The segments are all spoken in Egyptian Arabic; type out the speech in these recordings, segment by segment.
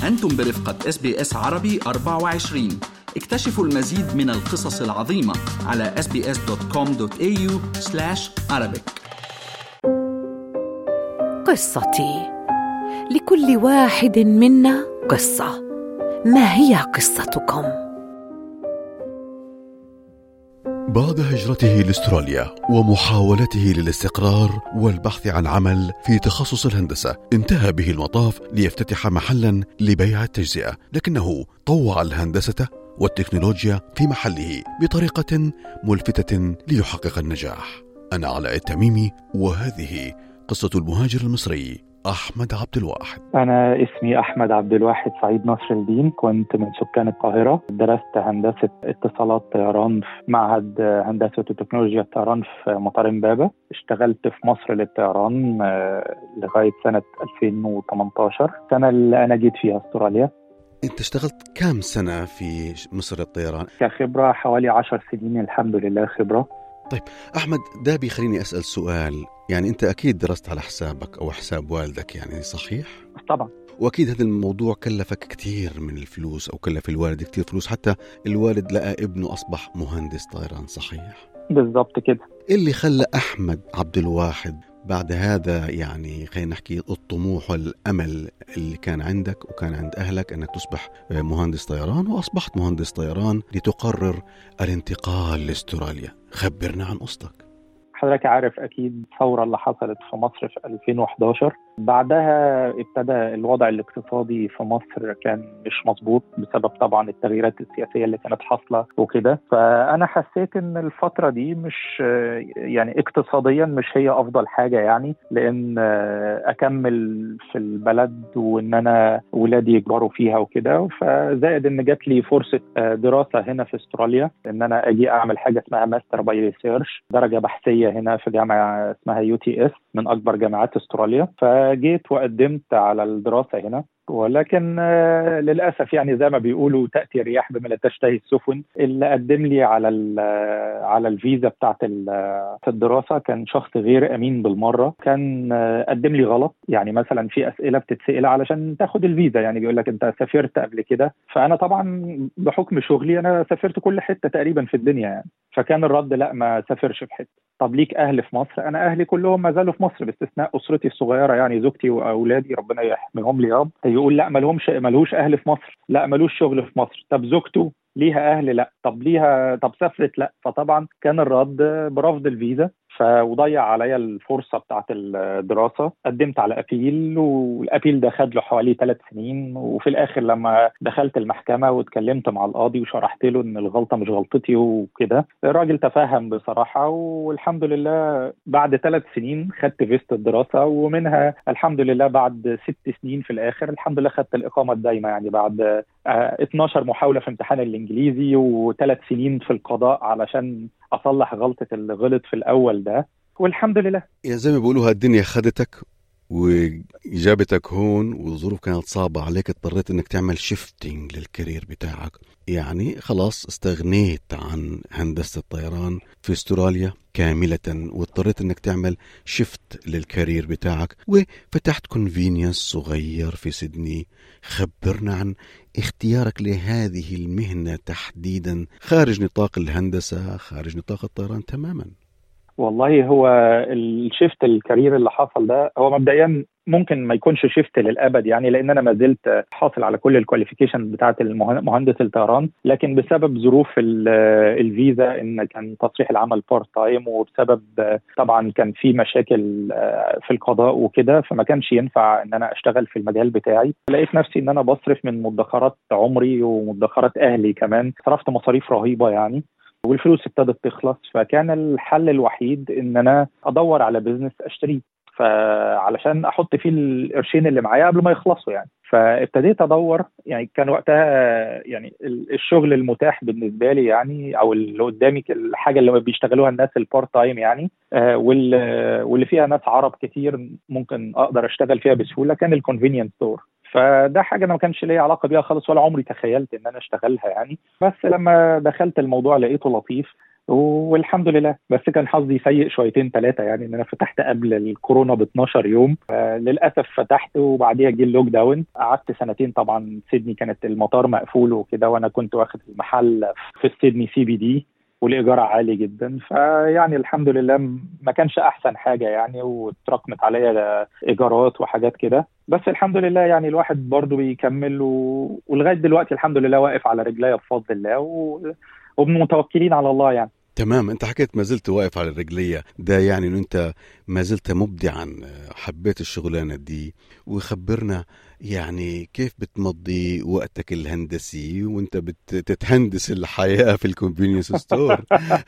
أنتم برفقة اس بي اس عربي 24 اكتشفوا المزيد من القصص العظيمة على sbs.com.au arabic قصتي لكل واحد منا قصة ما هي قصتكم؟ بعد هجرته لاستراليا ومحاولته للاستقرار والبحث عن عمل في تخصص الهندسه انتهى به المطاف ليفتتح محلا لبيع التجزئه لكنه طوع الهندسه والتكنولوجيا في محله بطريقه ملفته ليحقق النجاح انا علاء التميمي وهذه قصه المهاجر المصري أحمد عبد الواحد أنا اسمي أحمد عبد الواحد سعيد نصر الدين كنت من سكان القاهرة درست هندسة اتصالات طيران في معهد هندسة وتكنولوجيا الطيران في مطار امبابة اشتغلت في مصر للطيران آه، لغاية سنة 2018 السنة اللي أنا جيت فيها استراليا أنت اشتغلت كام سنة في مصر للطيران؟ كخبرة حوالي 10 سنين الحمد لله خبرة طيب أحمد ده بيخليني أسأل سؤال يعني أنت أكيد درست على حسابك أو حساب والدك يعني صحيح؟ طبعا واكيد هذا الموضوع كلفك كثير من الفلوس او كلف الوالد كثير فلوس حتى الوالد لقى ابنه اصبح مهندس طيران صحيح بالضبط كده إيه اللي خلى احمد عبد الواحد بعد هذا يعني خلينا نحكي الطموح والامل اللي كان عندك وكان عند اهلك انك تصبح مهندس طيران واصبحت مهندس طيران لتقرر الانتقال لاستراليا خبرنا عن قصتك حضرتك عارف اكيد الثوره اللي حصلت في مصر في 2011 بعدها ابتدى الوضع الاقتصادي في مصر كان مش مظبوط بسبب طبعا التغييرات السياسيه اللي كانت حاصله وكده فانا حسيت ان الفتره دي مش يعني اقتصاديا مش هي افضل حاجه يعني لان اكمل في البلد وان انا ولادي يكبروا فيها وكده فزائد ان جات لي فرصه دراسه هنا في استراليا ان انا اجي اعمل حاجه اسمها ماستر باي ريسيرش درجه بحثيه هنا في جامعه اسمها يو تي اس من اكبر جامعات استراليا فجيت وقدمت على الدراسه هنا ولكن للاسف يعني زي ما بيقولوا تاتي الرياح بما لا تشتهي السفن اللي قدم لي على على الفيزا بتاعت الدراسه كان شخص غير امين بالمره كان قدم لي غلط يعني مثلا في اسئله بتتسال علشان تاخد الفيزا يعني بيقول لك انت سافرت قبل كده فانا طبعا بحكم شغلي انا سافرت كل حته تقريبا في الدنيا يعني فكان الرد لا ما سافرش في حته طب ليك اهل في مصر انا اهلي كلهم ما زالوا في مصر باستثناء اسرتي الصغيره يعني زوجتي واولادي ربنا يحميهم لي يا رب يقول لا ما لهمش ملهوش اهل في مصر لا ملوش شغل في مصر طب زوجته ليها اهل لا طب ليها طب سافرت لا فطبعا كان الرد برفض الفيزا فوضيع عليا الفرصه بتاعت الدراسه قدمت على ابيل والابيل ده خد له حوالي ثلاث سنين وفي الاخر لما دخلت المحكمه واتكلمت مع القاضي وشرحت له ان الغلطه مش غلطتي وكده الراجل تفهم بصراحه والحمد لله بعد ثلاث سنين خدت فيست الدراسه ومنها الحمد لله بعد ست سنين في الاخر الحمد لله خدت الاقامه الدايمه يعني بعد 12 محاوله في امتحان الانجليزي وثلاث سنين في القضاء علشان اصلح غلطه اللي غلط في الاول ده والحمد لله يا زي ما بيقولوا الدنيا خدتك وجابتك هون والظروف كانت صعبة عليك اضطريت انك تعمل شيفتنج للكارير بتاعك يعني خلاص استغنيت عن هندسة الطيران في استراليا كاملة واضطريت انك تعمل شيفت للكارير بتاعك وفتحت كونفينينس صغير في سيدني خبرنا عن اختيارك لهذه المهنة تحديدا خارج نطاق الهندسة خارج نطاق الطيران تماما والله هو الشيفت الكارير اللي حصل ده هو مبدئيا ممكن ما يكونش شيفت للابد يعني لان انا ما زلت حاصل على كل الكواليفيكيشن بتاعه مهندس الطيران لكن بسبب ظروف الفيزا ان كان تصريح العمل بارت تايم وبسبب طبعا كان في مشاكل في القضاء وكده فما كانش ينفع ان انا اشتغل في المجال بتاعي لقيت نفسي ان انا بصرف من مدخرات عمري ومدخرات اهلي كمان صرفت مصاريف رهيبه يعني والفلوس ابتدت تخلص فكان الحل الوحيد ان انا ادور على بزنس اشتريه فعلشان احط فيه القرشين اللي معايا قبل ما يخلصوا يعني فابتديت ادور يعني كان وقتها يعني الشغل المتاح بالنسبه لي يعني او اللي قدامي الحاجه اللي بيشتغلوها الناس البارت تايم يعني واللي فيها ناس عرب كتير ممكن اقدر اشتغل فيها بسهوله كان الكونفينينس ستور فده حاجه انا ما كانش ليا علاقه بيها خالص ولا عمري تخيلت ان انا اشتغلها يعني بس لما دخلت الموضوع لقيته لطيف والحمد لله بس كان حظي سيء شويتين ثلاثه يعني ان انا فتحت قبل الكورونا ب 12 يوم آه للاسف فتحت وبعديها جه اللوك داون قعدت سنتين طبعا سيدني كانت المطار مقفول وكده وانا كنت واخد المحل في سيدني سي بي دي والايجار عالي جدا فيعني الحمد لله ما كانش احسن حاجه يعني واتراكمت عليا ايجارات وحاجات كده بس الحمد لله يعني الواحد برضه بيكمل و... ولغايه دلوقتي الحمد لله واقف على رجليا بفضل الله و... ومتوكلين على الله يعني تمام انت حكيت ما زلت واقف على الرجلية ده يعني انه انت ما زلت مبدعا حبيت الشغلانة دي وخبرنا يعني كيف بتمضي وقتك الهندسي وانت بتتهندس الحياة في الكونفينينس ستور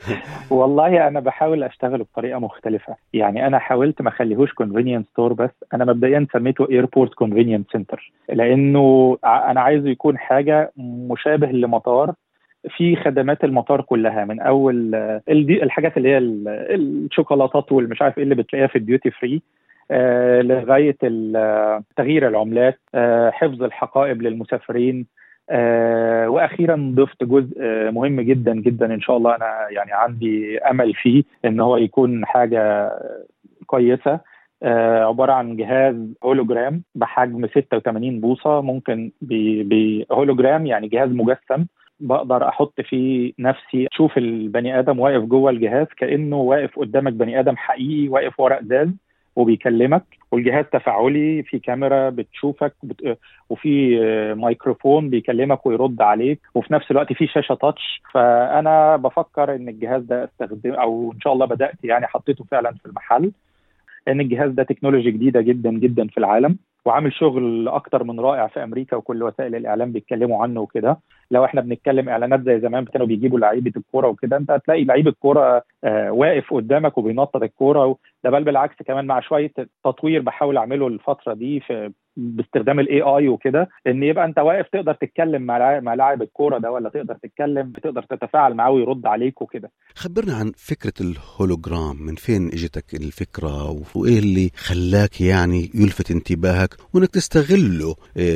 والله انا بحاول اشتغل بطريقة مختلفة يعني انا حاولت ما اخليهوش كونفينينس ستور بس انا مبدئيا سميته ايربورت كونفينينس سنتر لانه انا عايزه يكون حاجة مشابه لمطار في خدمات المطار كلها من اول الحاجات اللي هي الشوكولاتات والمش عارف ايه اللي بتلاقيها في الديوتي فري آه لغايه تغيير العملات آه حفظ الحقائب للمسافرين آه واخيرا ضفت جزء مهم جدا جدا ان شاء الله انا يعني عندي امل فيه ان هو يكون حاجه كويسه آه عباره عن جهاز هولوجرام بحجم 86 بوصه ممكن بهولوجرام يعني جهاز مجسم بقدر احط فيه نفسي اشوف البني ادم واقف جوه الجهاز كانه واقف قدامك بني ادم حقيقي واقف ورق ازاز وبيكلمك والجهاز تفاعلي في كاميرا بتشوفك بت... وفي ميكروفون بيكلمك ويرد عليك وفي نفس الوقت في شاشه تاتش فانا بفكر ان الجهاز ده استخدم او ان شاء الله بدات يعني حطيته فعلا في المحل لان الجهاز ده تكنولوجي جديده جدا جدا في العالم وعامل شغل اكتر من رائع في امريكا وكل وسائل الاعلام بيتكلموا عنه وكده لو احنا بنتكلم اعلانات زي زمان كانوا بيجيبوا لعيبه الكوره وكده انت هتلاقي لعيب الكوره آه واقف قدامك وبينطط الكوره ده بل بالعكس كمان مع شويه تطوير بحاول اعمله الفتره دي في باستخدام الاي اي وكده ان يبقى انت واقف تقدر تتكلم مع مع لاعب الكوره ده ولا تقدر تتكلم تقدر تتفاعل معاه ويرد عليك وكده خبرنا عن فكره الهولوجرام من فين اجتك الفكره وايه اللي خلاك يعني يلفت انتباهك وانك تستغله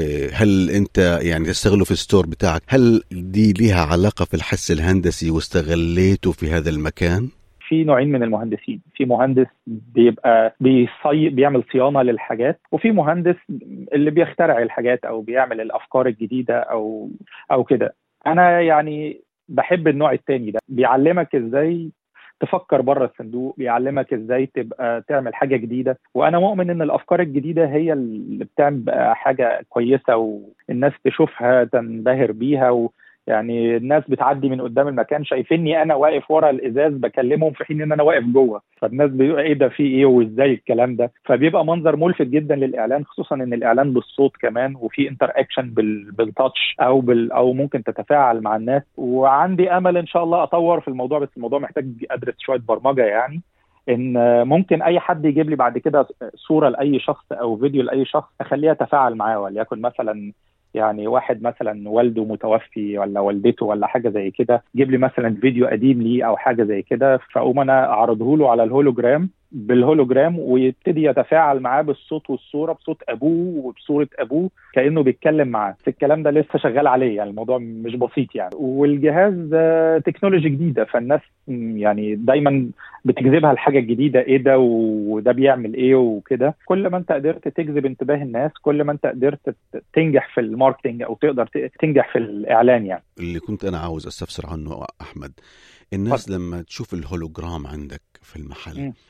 هل انت يعني تستغله في الستور بتاعك هل دي ليها علاقه في الحس الهندسي واستغليته في هذا المكان في نوعين من المهندسين في مهندس بيبقى بيصي بيعمل صيانه للحاجات وفي مهندس اللي بيخترع الحاجات او بيعمل الافكار الجديده او او كده انا يعني بحب النوع الثاني ده بيعلمك ازاي تفكر بره الصندوق بيعلمك ازاي تبقى تعمل حاجه جديده وانا مؤمن ان الافكار الجديده هي اللي بتعمل حاجه كويسه والناس تشوفها تنبهر بيها و يعني الناس بتعدي من قدام المكان شايفيني انا واقف ورا الازاز بكلمهم في حين ان انا واقف جوه فالناس بيقول ايه ده في ايه وازاي الكلام ده فبيبقى منظر ملفت جدا للاعلان خصوصا ان الاعلان بالصوت كمان وفي انتر اكشن بالتاتش او بال او ممكن تتفاعل مع الناس وعندي امل ان شاء الله اطور في الموضوع بس الموضوع محتاج ادرس شويه برمجه يعني ان ممكن اي حد يجيب لي بعد كده صوره لاي شخص او فيديو لاي شخص اخليه اتفاعل معاه وليكن مثلا يعني واحد مثلا والده متوفي ولا والدته ولا حاجه زي كده جيب لي مثلا فيديو قديم ليه او حاجه زي كده فاقوم انا اعرضه له على الهولوجرام بالهولوجرام ويبتدي يتفاعل معاه بالصوت والصوره بصوت ابوه وبصوره ابوه كانه بيتكلم معاه الكلام ده لسه شغال عليه يعني الموضوع مش بسيط يعني والجهاز تكنولوجي جديده فالناس يعني دايما بتجذبها الحاجه الجديده ايه ده وده بيعمل ايه وكده كل ما انت قدرت تجذب انتباه الناس كل ما انت قدرت تنجح في الماركتنج او تقدر تنجح في الاعلان يعني اللي كنت انا عاوز استفسر عنه احمد الناس فضل. لما تشوف الهولوجرام عندك في المحل م.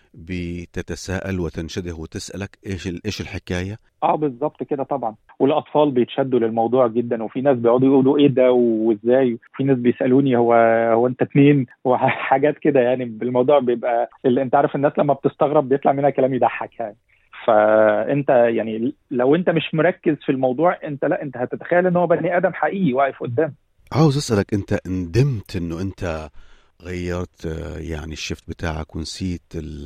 بتتساءل وتنشده وتسالك ايش ايش الحكايه؟ اه بالظبط كده طبعا والاطفال بيتشدوا للموضوع جدا وفي ناس بيقعدوا يقولوا ايه ده وازاي وفي ناس بيسالوني هو هو انت اتنين وحاجات كده يعني الموضوع بيبقى اللي انت عارف الناس لما بتستغرب بيطلع منها كلام يضحك يعني فانت يعني لو انت مش مركز في الموضوع انت لا انت هتتخيل ان هو بني ادم حقيقي واقف قدامك عاوز اسالك انت ندمت انه انت غيرت يعني الشفت بتاعك ونسيت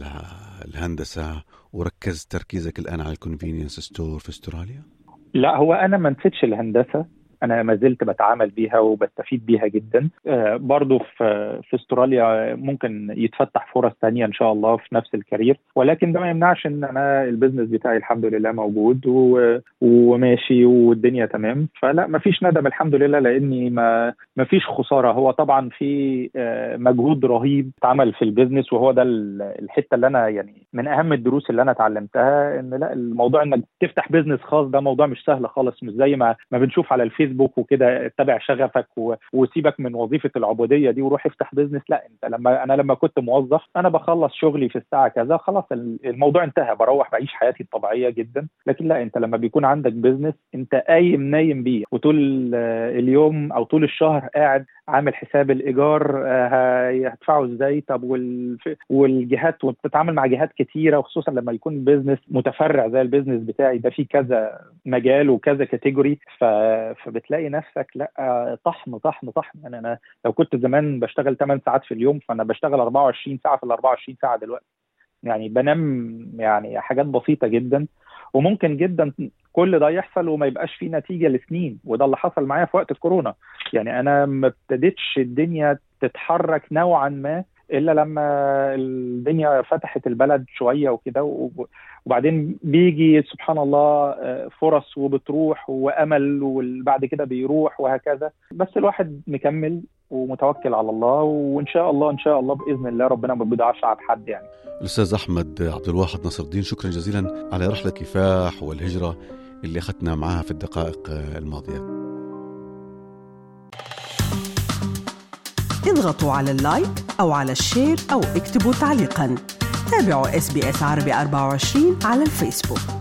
الهندسه وركزت تركيزك الان على الكونفينينس ستور في استراليا؟ لا هو انا ما نسيتش الهندسه انا ما زلت بتعامل بيها وبستفيد بيها جدا آه، برضو في في استراليا ممكن يتفتح فرص تانية ان شاء الله في نفس الكارير ولكن ده ما يمنعش ان انا البيزنس بتاعي الحمد لله موجود وماشي والدنيا تمام فلا ما فيش ندم الحمد لله لاني ما ما فيش خساره هو طبعا في آه، مجهود رهيب اتعمل في البيزنس وهو ده الحته اللي انا يعني من اهم الدروس اللي انا اتعلمتها ان لا الموضوع انك تفتح بيزنس خاص ده موضوع مش سهل خالص مش زي ما ما بنشوف على الفيسبوك وكده اتبع شغفك وسيبك من وظيفه العبوديه دي وروح افتح بيزنس لا انت لما انا لما كنت موظف انا بخلص شغلي في الساعه كذا خلاص الموضوع انتهى بروح بعيش حياتي الطبيعيه جدا لكن لا انت لما بيكون عندك بيزنس انت قايم نايم بيه وطول اليوم او طول الشهر قاعد عامل حساب الايجار آه، هتدفعه ازاي طب والجهات وبتتعامل مع جهات كتيره وخصوصا لما يكون بيزنس متفرع زي البيزنس بتاعي ده فيه كذا مجال وكذا كاتيجوري فبتلاقي نفسك لا طحن طحن طحن يعني انا لو كنت زمان بشتغل 8 ساعات في اليوم فانا بشتغل 24 ساعه في ال 24 ساعه دلوقتي يعني بنام يعني حاجات بسيطه جدا وممكن جدا كل ده يحصل وما يبقاش فيه نتيجه لسنين وده اللي حصل معايا في وقت الكورونا يعني انا ما ابتدتش الدنيا تتحرك نوعا ما الا لما الدنيا فتحت البلد شويه وكده وبعدين بيجي سبحان الله آه، فرص وبتروح وامل وبعد كده بيروح وهكذا بس الواحد مكمل ومتوكل على الله وان شاء الله ان شاء الله باذن الله ربنا ما بيضيعش على حد يعني. الاستاذ احمد عبد الواحد نصر الدين شكرا جزيلا على رحله كفاح والهجره اللي اخذنا معاها في الدقائق الماضيه. اضغطوا على اللايك او على الشير او اكتبوا تعليقا. تابعوا اس بي اس عربي 24 على الفيسبوك.